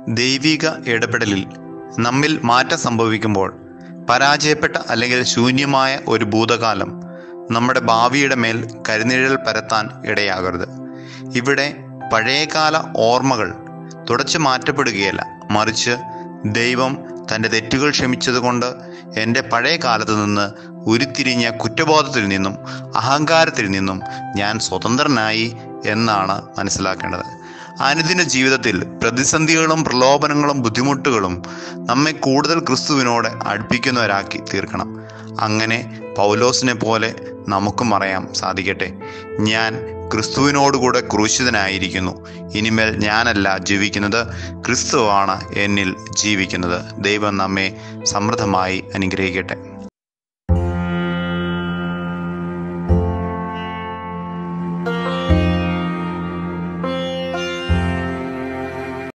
ദൈവിക ഇടപെടലിൽ നമ്മിൽ മാറ്റം സംഭവിക്കുമ്പോൾ പരാജയപ്പെട്ട അല്ലെങ്കിൽ ശൂന്യമായ ഒരു ഭൂതകാലം നമ്മുടെ ഭാവിയുടെ മേൽ കരിനിഴൽ പരത്താൻ ഇടയാകരുത് ഇവിടെ പഴയകാല ഓർമ്മകൾ തുടച്ചു മാറ്റപ്പെടുകയല്ല മറിച്ച് ദൈവം തൻ്റെ തെറ്റുകൾ ക്ഷമിച്ചതുകൊണ്ട് എൻ്റെ പഴയ കാലത്ത് നിന്ന് ഉരുത്തിരിഞ്ഞ കുറ്റബോധത്തിൽ നിന്നും അഹങ്കാരത്തിൽ നിന്നും ഞാൻ സ്വതന്ത്രനായി എന്നാണ് മനസ്സിലാക്കേണ്ടത് അനുദിന ജീവിതത്തിൽ പ്രതിസന്ധികളും പ്രലോഭനങ്ങളും ബുദ്ധിമുട്ടുകളും നമ്മെ കൂടുതൽ ക്രിസ്തുവിനോട് അടുപ്പിക്കുന്നവരാക്കി തീർക്കണം അങ്ങനെ പൗലോസിനെ പോലെ നമുക്കും അറിയാം സാധിക്കട്ടെ ഞാൻ ക്രിസ്തുവിനോടുകൂടെ ക്രൂശിതനായിരിക്കുന്നു ഇനിമേൽ ഞാനല്ല ജീവിക്കുന്നത് ക്രിസ്തുവാണ് എന്നിൽ ജീവിക്കുന്നത് ദൈവം നമ്മെ സമൃദ്ധമായി അനുഗ്രഹിക്കട്ടെ